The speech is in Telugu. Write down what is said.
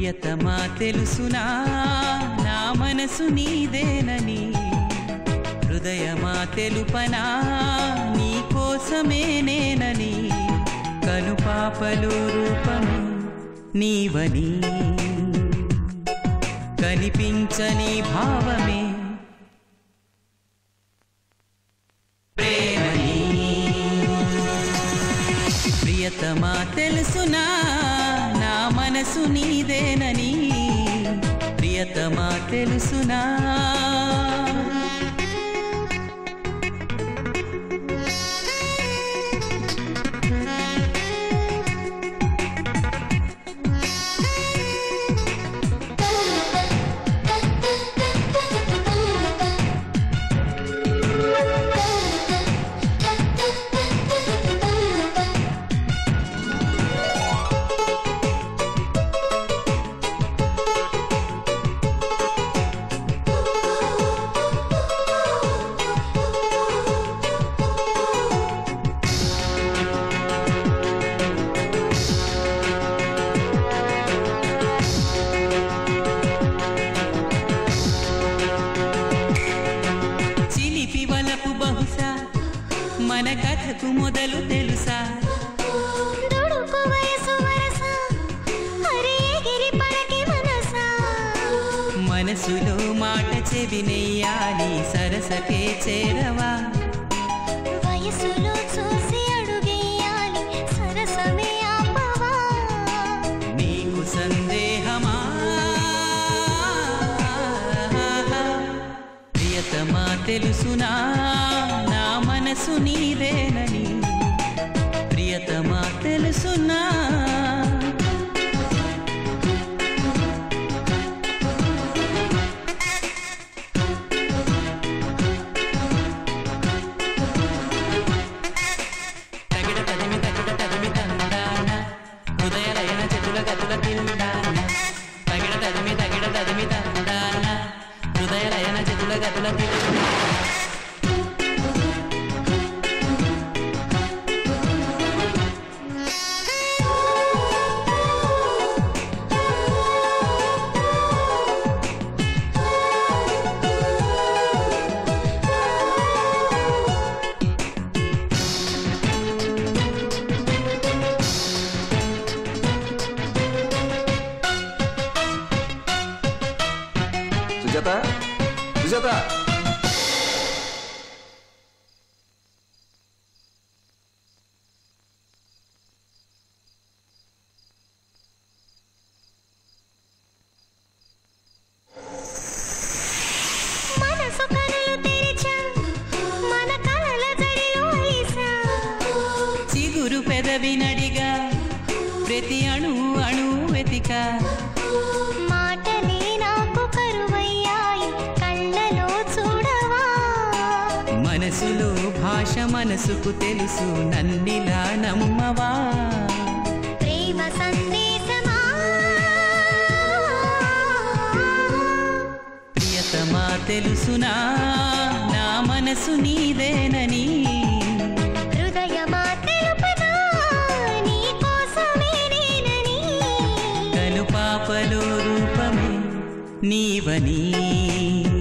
ప్రియతమా తెలుసునా నా మనసు నీదేనని హృదయమా తెలుపనా నీ కోసమే నేనని కనుపాపలు రూపమే నీవని కనిపించని భావమే ప్రేమని ప్రియతమా తెలుసునా నా మనసు నీదేనని ప్రియతమా తెలుసునా చిలిపి వలపు బహుశా మన కథకు మొదలు తెలుసా దుడుకు వయసు వరస అరే ఎగిరి పడకి మనసా మనసులో మాట చెవినెయ్యాలి సరసకే చేరవా వయసులో చూసి అడుగేయాలి సరసమే ఆపవా నీకు సందేహమా ప్రియతమా తెలుసునా నా మనసు నీదేనని ప్రియతమా తెలుసునా తగిడ తదిమి తగిడ తదిమి తందాన హృదయలయన చెతుల గతుల తిందాన తగిడ తదిమి తగిడ తదిమి తందాన హృదయలయన చెతుల గతుల తిందాన సుజాత సుజాత మనసు కనులు తెరిచా మన కలల జడిలో ఐసా చిగురు పెదవి నడిగా ప్రతి అణు అణు వెతిక మాటలే నాకు కరువయ్యాయి కళ్ళలో చూడవా మనసులో భాష మనసుకు తెలుసు నన్నిలా నమ్మవా ప్రేమ సందేశమా ప్రియతమా తెలుసునా నా మనసు నీదేనని హృదయమా తెలుపనా నీ కోసమే నేనని కనుపాపలో రూపమే నీవని